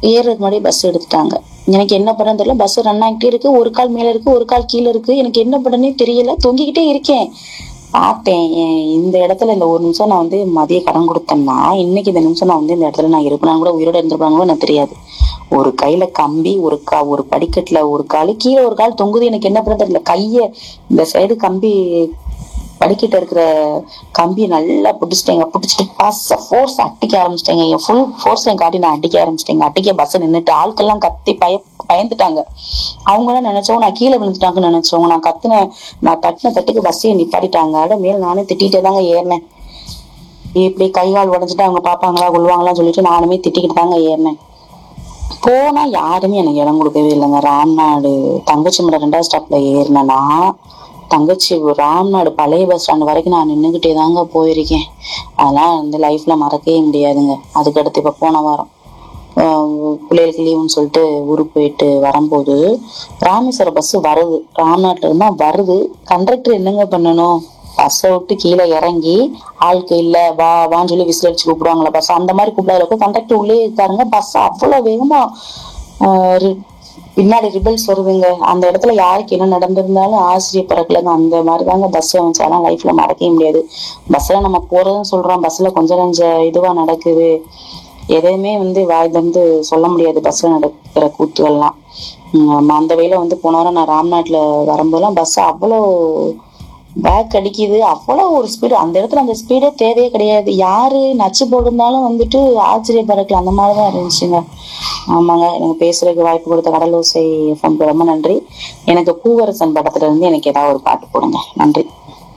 ஏறுறதுக்கு முன்னாடி பஸ் எடுத்துட்டாங்க எனக்கு என்ன பண்ணன்னு தெரியல பஸ் ரன் ஆகிட்டே இருக்கு ஒரு கால் மேல இருக்கு ஒரு கால் கீழே இருக்கு எனக்கு என்ன பண்ணனே தெரியல தொங்கிக்கிட்டே இருக்கேன் பார்த்தேன் ஏன் இந்த இடத்துல இந்த ஒரு நிமிஷம் நான் வந்து மதிய கடன் கொடுத்தேன்னா இன்னைக்கு இந்த நிமிஷம் நான் வந்து இந்த இடத்துல நான் இருப்பேனா கூட உயிரோட இருந்திருப்பாங்க கூட எனக்கு தெரியாது ஒரு கையில கம்பி ஒரு கா ஒரு படிக்கட்டுல ஒரு கால் கீழே ஒரு கால் தொங்குது எனக்கு என்ன பண்ண தெரியல கைய இந்த சைடு கம்பி படிக்கிட்ட இருக்கிற கம்பியை நல்லா பிடிச்சிட்டேங்க பிடிச்சிட்டு பஸ்ஸை ஃபோர்ஸ் அடிக்க ஆரம்பிச்சிட்டேங்க என் ஃபுல் ஃபோர்ஸ் என் காட்டி நான் அடிக்க ஆரம்பிச்சிட்டேங்க அடிக்க பஸ் நின்றுட்டு ஆட்கள்லாம் கத்தி பய பயந்துட்டாங்க அவங்க எல்லாம் நினைச்சவங்க நான் கீழே விழுந்துட்டாங்கன்னு நினைச்சவங்க நான் கத்துன நான் தட்டின தட்டுக்கு பஸ்ஸையை நிப்பாட்டிட்டாங்க அட மேல நானே திட்டிகிட்டே தாங்க ஏறினேன் இப்படி கை கால் உடஞ்சிட்டு அவங்க பாப்பாங்களா கொள்வாங்களான்னு சொல்லிட்டு நானுமே திட்டிக்கிட்டு தாங்க ஏறினேன் போனா யாருமே எனக்கு இடம் கொடுக்கவே இல்லைங்க ராம்நாடு தங்கச்சி மடம் ரெண்டாவது ஸ்டாப்ல ஏறினேன்னா தங்கச்சி ராம்நாடு பழைய பஸ் ஸ்டாண்ட் வரைக்கும் நான் நின்றுக்கிட்டே தாங்க போயிருக்கேன் அதெல்லாம் வந்து லைஃப்ல மறக்கவே முடியாதுங்க அதுக்கடுத்து இப்ப போன வாரம் ஆஹ் பிள்ளைகளுக்கு லீவுன்னு சொல்லிட்டு ஊருக்கு போயிட்டு வரும்போது ராமேஸ்வரம் பஸ் வருது ராம்நாட்டுல இருந்தா வருது கண்டக்டர் என்னங்க பண்ணணும் பஸ்ஸை விட்டு கீழே இறங்கி ஆளுக்கு இல்ல வா வான்னு சொல்லி விசில் அடிச்சு கூப்பிடுவாங்களா பஸ் அந்த மாதிரி கூப்பிடாத கண்டக்டர் உள்ளே இருக்காருங்க பஸ் அவ்வளவு வேகமா ஆஹ் ரி- பின்னாடி ரிபல்ஸ் வருதுங்க அந்த இடத்துல யாருக்கு என்ன நடந்திருந்தாலும் ஆசிரியர் பிறகுலங்க அந்த மாதிரி தாங்க பஸ் வந்துச்சு அதெல்லாம் லைஃப்ல மறக்கவே முடியாது பஸ்ல நம்ம போறதும் சொல்றோம் பஸ்ல கொஞ்சம் கொஞ்சம் இதுவா நடக்குது எதையுமே வந்து வாய் வந்து சொல்ல முடியாது பஸ்ல நடக்கிற கூத்துகள்லாம் உம் அந்த வழியில வந்து போன வாரம் நான் ராம்நாட்ல வரும்போதெல்லாம் பஸ் அவ்வளோ பேக் அடிக்குது அவ்வளோ ஒரு ஸ்பீடு அந்த இடத்துல அந்த ஸ்பீடே தேவையே கிடையாது யாரு நச்சு போட்டிருந்தாலும் வந்துட்டு ஆச்சரியப்படக்கலாம் அந்த மாதிரி தான் இருந்துச்சுங்க ஆமாங்க எனக்கு பேசுறதுக்கு வாய்ப்பு கொடுத்த கடலோசை எஃப்எம்க்கு ரொம்ப நன்றி எனக்கு பூவரசன் படத்துல இருந்து எனக்கு ஏதாவது ஒரு பாட்டு போடுங்க நன்றி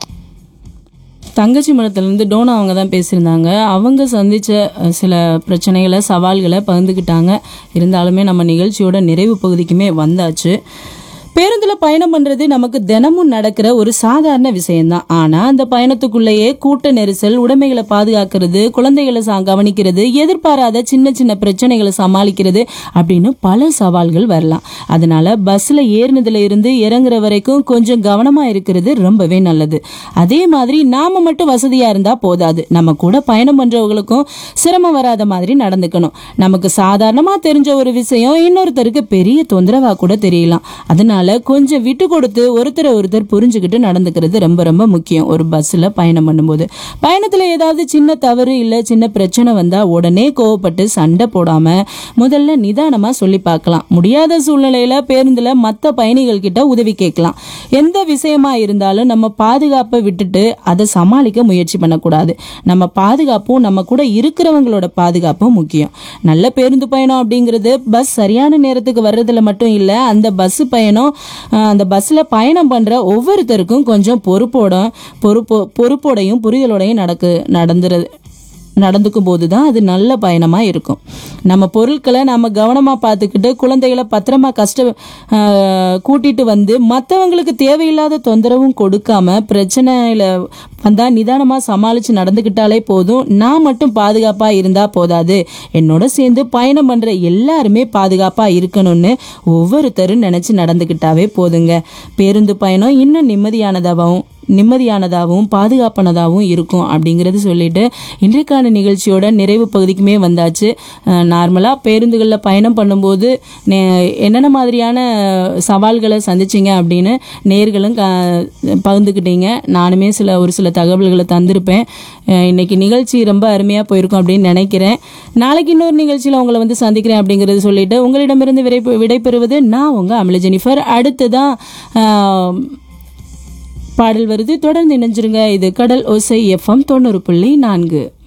தங்கச்சி மடத்துலேருந்து டோனா அவங்க தான் பேசியிருந்தாங்க அவங்க சந்தித்த அஹ், சில பிரச்சனைகளை சவால்களை பகிர்ந்துக்கிட்டாங்க இருந்தாலுமே நம்ம நிகழ்ச்சியோட நிறைவு பகுதிக்குமே வந்தாச்சு பேருந்தில் பயணம் பண்ணுறது நமக்கு தினமும் நடக்கிற ஒரு சாதாரண விஷயம்தான் ஆனால் அந்த பயணத்துக்குள்ளேயே கூட்ட நெரிசல் உடைமைகளை பாதுகாக்கிறது குழந்தைகளை சா கவனிக்கிறது எதிர்பாராத சின்ன சின்ன பிரச்சனைகளை சமாளிக்கிறது அப்படின்னு பல சவால்கள் வரலாம் அதனால பஸ்ஸில் ஏறினதுல இருந்து இறங்குற வரைக்கும் கொஞ்சம் கவனமாக இருக்கிறது ரொம்பவே நல்லது அதே மாதிரி நாம மட்டும் வசதியாக இருந்தால் போதாது நம்ம கூட பயணம் பண்ணுறவங்களுக்கும் சிரமம் வராத மாதிரி நடந்துக்கணும் நமக்கு சாதாரணமாக தெரிஞ்ச ஒரு விஷயம் இன்னொருத்தருக்கு பெரிய தொந்தரவாக கூட தெரியலாம் அதனால கொஞ்சம் விட்டு கொடுத்து ஒருத்தரை ஒருத்தர் புரிஞ்சுக்கிட்டு நடந்துக்கிறது ரொம்ப ரொம்ப முக்கியம் ஒரு பஸ்ஸில் பயணம் பண்ணும்போது பயணத்தில் ஏதாவது சின்ன தவறு இல்லை சின்ன பிரச்சனை வந்தால் உடனே கோவப்பட்டு சண்டை போடாமல் முதல்ல நிதானமாக சொல்லி பார்க்கலாம் முடியாத சூழ்நிலையில் பேருந்தில் மற்ற பயணிகள் கிட்ட உதவி கேட்கலாம் எந்த விஷயமா இருந்தாலும் நம்ம பாதுகாப்பை விட்டுட்டு அதை சமாளிக்க முயற்சி பண்ணக்கூடாது நம்ம பாதுகாப்பும் நம்ம கூட இருக்கிறவங்களோட பாதுகாப்பும் முக்கியம் நல்ல பேருந்து பயணம் அப்படிங்கிறது பஸ் சரியான நேரத்துக்கு வர்றதுல மட்டும் இல்லை அந்த பஸ் பயணம் ஆஹ், அந்த பஸ்ஸில் பயணம் பண்ணுற ஒவ்வொருத்தருக்கும் கொஞ்சம் பொறுப்போட பொறுப்போ பொறுப்போடையும் புரிதலோடையும் நடக்கு நடந்துறது நடந்துக்கும் போது தான் அது நல்ல பயணமாக இருக்கும் நம்ம பொருட்களை நம்ம கவனமாக பார்த்துக்கிட்டு குழந்தைகளை பத்திரமா கஷ்ட ஆஹ், கூட்டிட்டு வந்து மற்றவங்களுக்கு தேவையில்லாத தொந்தரவும் கொடுக்காம பிரச்சனையில வந்தால் நிதானமாக சமாளித்து நடந்துக்கிட்டாலே போதும் நான் மட்டும் பாதுகாப்பாக இருந்தால் போதாது என்னோட சேர்ந்து பயணம் பண்ணுற எல்லாருமே பாதுகாப்பாக இருக்கணும்னு ஒவ்வொருத்தரும் நினச்சி நடந்துக்கிட்டாவே போதுங்க பேருந்து பயணம் இன்னும் நிம்மதியானதாகவும் நிம்மதியானதாகவும் பாதுகாப்பானதாகவும் இருக்கும் அப்படிங்கிறது சொல்லிட்டு இன்றைக்கான நிகழ்ச்சியோட நிறைவு பகுதிக்குமே வந்தாச்சு நார்மலாக பேருந்துகளில் பயணம் பண்ணும்போது நே- என்னென்ன மாதிரியான சவால்களை சந்திச்சிங்க அப்படின்னு நேர்களும் க பகிர்ந்துக்கிட்டீங்க நானுமே சில ஒரு சில தகவல்களை தந்திருப்பேன் அஹ் இன்னைக்கு நிகழ்ச்சி ரொம்ப அருமையாக போயிருக்கும் அப்படின்னு நினைக்கிறேன் நாளைக்கு இன்னொரு நிகழ்ச்சியில் உங்களை வந்து சந்திக்கிறேன் அப்படிங்கிறது சொல்லிட்டு உங்களிடமிருந்து விடை விடைபெறுவது நான் உங்கள் அமில ஜெனிஃபர் அடுத்ததான் ஆஹ், பாடல் வருது தொடர்ந்து இணைஞ்சிருங்க இது கடல் ஓசை எஃப்எம் தொண்ணூறு புள்ளி நான்கு